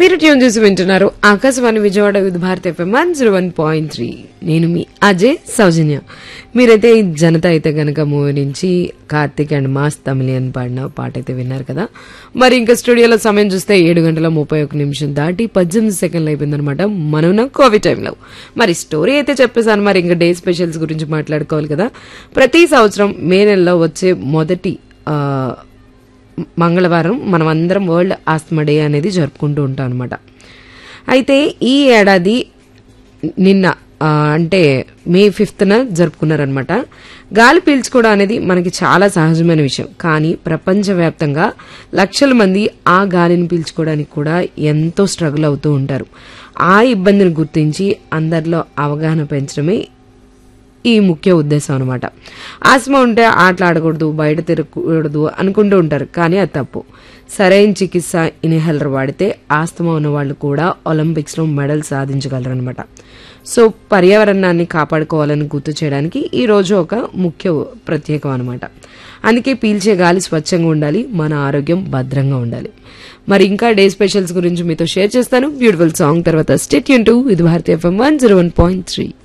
మీరు ట్యూన్ చేసి వింటున్నారు Akashvani Vijayawada with Bharat FM one zero one point three నేను మీ అజయ్ సౌజన్య మీరైతే ఈ జనత అయితే గనక మూవీ నుంచి కార్తిక్ అండ్ మాస్ తమిళియన్ పాడిన పాట అయితే విన్నారు కదా మరి ఇంకా స్టూడియోలో సమయం చూస్తే ఏడు గంటల ముప్పై ఒక నిమిషం దాటి పద్దెనిమిది సెకండ్లు అయిపోయిందనమాట మనం కోవిడ్ టైంలో మరి స్టోరీ అయితే చెప్పేశాను మరి ఇంకా డే స్పెషల్స్ గురించి మాట్లాడుకోవాలి కదా ప్రతి సంవత్సరం మే నెలలో వచ్చే మొదటి ఆ, మంగళవారం మనం అందరం వరల్డ్ ఆస్తమా డే అనేది జరుపుకుంటూ ఉంటాం అనమాట అయితే ఈ ఏడాది నిన్న ఆ, అంటే మే ఫిఫ్త్న జరుపుకున్నారనమాట గాలి పీల్చుకోవడం అనేది మనకి చాలా సహజమైన విషయం కానీ ప్రపంచవ్యాప్తంగా లక్షల మంది ఆ గాలిని పీల్చుకోవడానికి కూడా ఎంతో స్ట్రగుల్ అవుతూ ఉంటారు ఆ ఇబ్బందిని గుర్తించి అందరిలో అవగాహన పెంచడమే ఈ ముఖ్య ఉద్దేశం అనమాట ఆస్మా ఉంటే ఆటలు ఆడకూడదు బయట తిరగకూడదు అనుకుంటూ ఉంటారు కానీ అది తప్పు సరైన చికిత్స ఇన్హేలర్ వాడితే ఆస్తమా ఉన్న వాళ్ళు కూడా ఒలింపిక్స్ లో మెడల్ సాధించగలరు అనమాట సో పర్యావరణాన్ని కాపాడుకోవాలని గుర్తు చేయడానికి ఈ రోజు ఒక ముఖ్య ప్రత్యేకం అనమాట అందుకే పీల్చే గాలి స్వచ్ఛంగా ఉండాలి మన ఆరోగ్యం భద్రంగా ఉండాలి మరి ఇంకా డే స్పెషల్స్ గురించి మీతో షేర్ చేస్తాను బ్యూటిఫుల్ సాంగ్ తర్వాత స్టేట్ యూన్ టూ ఇది Bharatiya FM one zero one point three